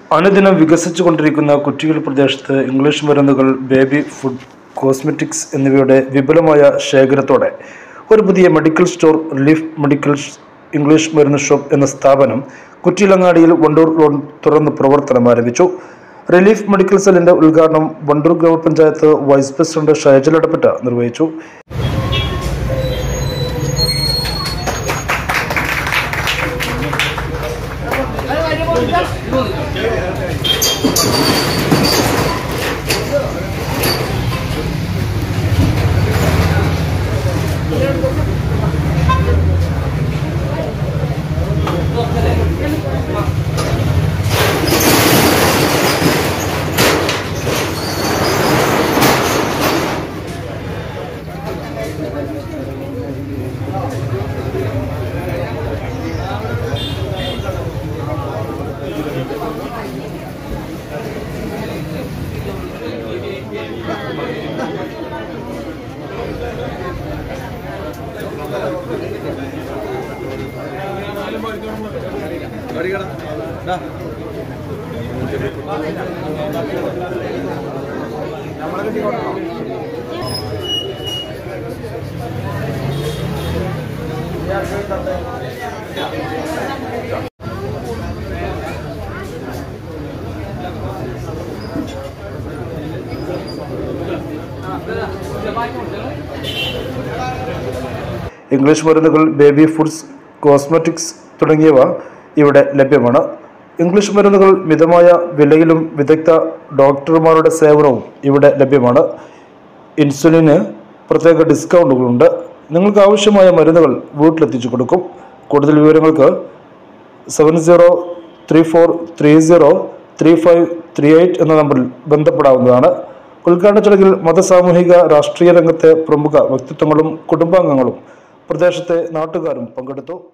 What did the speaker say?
അനുദിനം വികസിച്ചുകൊണ്ടിരിക്കുന്ന കുറ്റികൾ പ്രദേശത്ത് ഇംഗ്ലീഷ് മരുന്നുകൾ ബേബി ഫുഡ് കോസ്മെറ്റിക്സ് എന്നിവയുടെ വിപുലമായ ശേഖരത്തോടെ ഒരു പുതിയ മെഡിക്കൽ സ്റ്റോർ റിലീഫ് മെഡിക്കൽ ഷ്- ഇംഗ്ലീഷ് മരുന്ന് ഷോപ്പ് എന്ന സ്ഥാപനം കുറ്റിയിലങ്ങാടിയിൽ വണ്ടൂർ റോഡ് തുറന്ന് പ്രവർത്തനം ആരംഭിച്ചു റിലീഫ് മെഡിക്കൽ സെല്ലിന്റെ ഉദ്ഘാടനം വണ്ടൂർ ഗ്രാമപഞ്ചായത്ത് വൈസ് പ്രസിഡന്റ് ഷൈജൽ ഇടപെട്ട നിർവഹിച്ചു ഇംഗ്ലീഷ് മരുന്നുകൾ ബേബി ഫുഡ്സ് കോസ്മെറ്റിക്സ് തുടങ്ങിയവ ഇവിടെ ലഭ്യമാണ് ഇംഗ്ലീഷ് മരുന്നുകൾ മിതമായ വിലയിലും വിദഗ്ധ ഡോക്ടർമാരുടെ സേവനവും ഇവിടെ ലഭ്യമാണ് ഇൻസുലിന് പ്രത്യേക ഡിസ്കൗണ്ടുകളുണ്ട് നിങ്ങൾക്ക് ആവശ്യമായ മരുന്നുകൾ വീട്ടിലെത്തിച്ചു കൊടുക്കും കൂടുതൽ വിവരങ്ങൾക്ക് seven zero three four three zero three five three eight എന്ന നമ്പറിൽ ബന്ധപ്പെടാവുന്നതാണ് ഉദ്ഘാടന ചടങ്ങിൽ മതസാമൂഹിക രാഷ്ട്രീയ രംഗത്തെ പ്രമുഖ വ്യക്തിത്വങ്ങളും കുടുംബാംഗങ്ങളും പ്രദേശത്തെ നാട്ടുകാരും പങ്കെടുത്തു